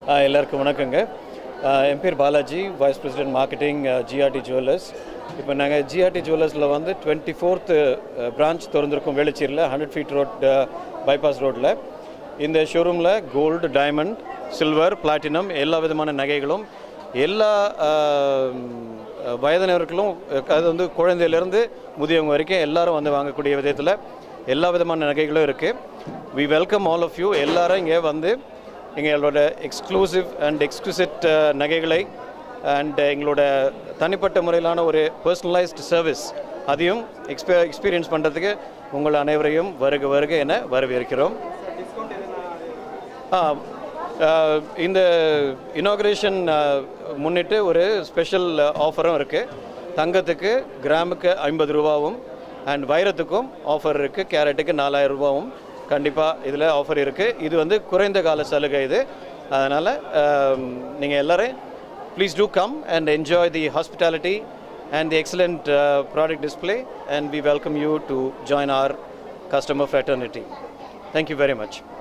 ஆ, எல்லாருக்கும் வணக்கங்க ஆ, என் பேர் Balaji vice president marketing GRT jewellers இப்போ நாங்கள் ஜிஆர்டி ஜுவல்லர்ஸில் வந்து டுவெண்ட்டி ஃபோர்த்து பிரான்ச் திறந்திருக்கோம் வேளச்சேரியில் ஹண்ட்ரட் ஃபீட் ரோட் பைபாஸ் ரோட்டில் இந்த ஷோரூமில் கோல்டு டைமண்ட் சில்வர் பிளாட்டினம் எல்லா விதமான நகைகளும் எல்லா ஆ, வயதினர்களும் அது வந்து குழந்தையிலேருந்து முதியவங்க வரைக்கும் எல்லாரும் வந்து வாங்கக்கூடிய விதத்தில் எல்லா விதமான நகைகளும் இருக்குது we welcome all of you எல்லாரும் இங்கே வந்து எங்களோட எக்ஸ்க்ளூசிவ் அண்ட் எக்ஸ்க்ளூசிட் நகைகளை அண்ட் எங்களோட தனிப்பட்ட முறையிலான ஒரு பர்சனலைஸ்டு சர்வீஸ் அதையும் எக்ஸ்பீ எக்ஸ்பீரியன்ஸ் பண்ணுறதுக்கு உங்கள் அனைவரையும் வருக வருக என வரவேற்கிறோம் ஆ, ஆ, இந்த இனாக்ரேஷன் முன்னிட்டு ஒரு ஸ்பெஷல் ஆஃபரும் இருக்குது தங்கத்துக்கு கிராமுக்கு ஐம்பது ரூபாவும் அண்ட் வைரத்துக்கும் ஆஃபர் இருக்குது கேரட்டுக்கு நாலாயிரம் ரூபாவும் கண்டிப்பாக இதில் ஆஃபர் இருக்குது இது வந்து குறைந்த கால சலுகை இது அதனால் நீங்கள் எல்லோரும் please to come and enjoy the hospitality and the excellent product display and we welcome you to join our customer fraternity. Thank you very much.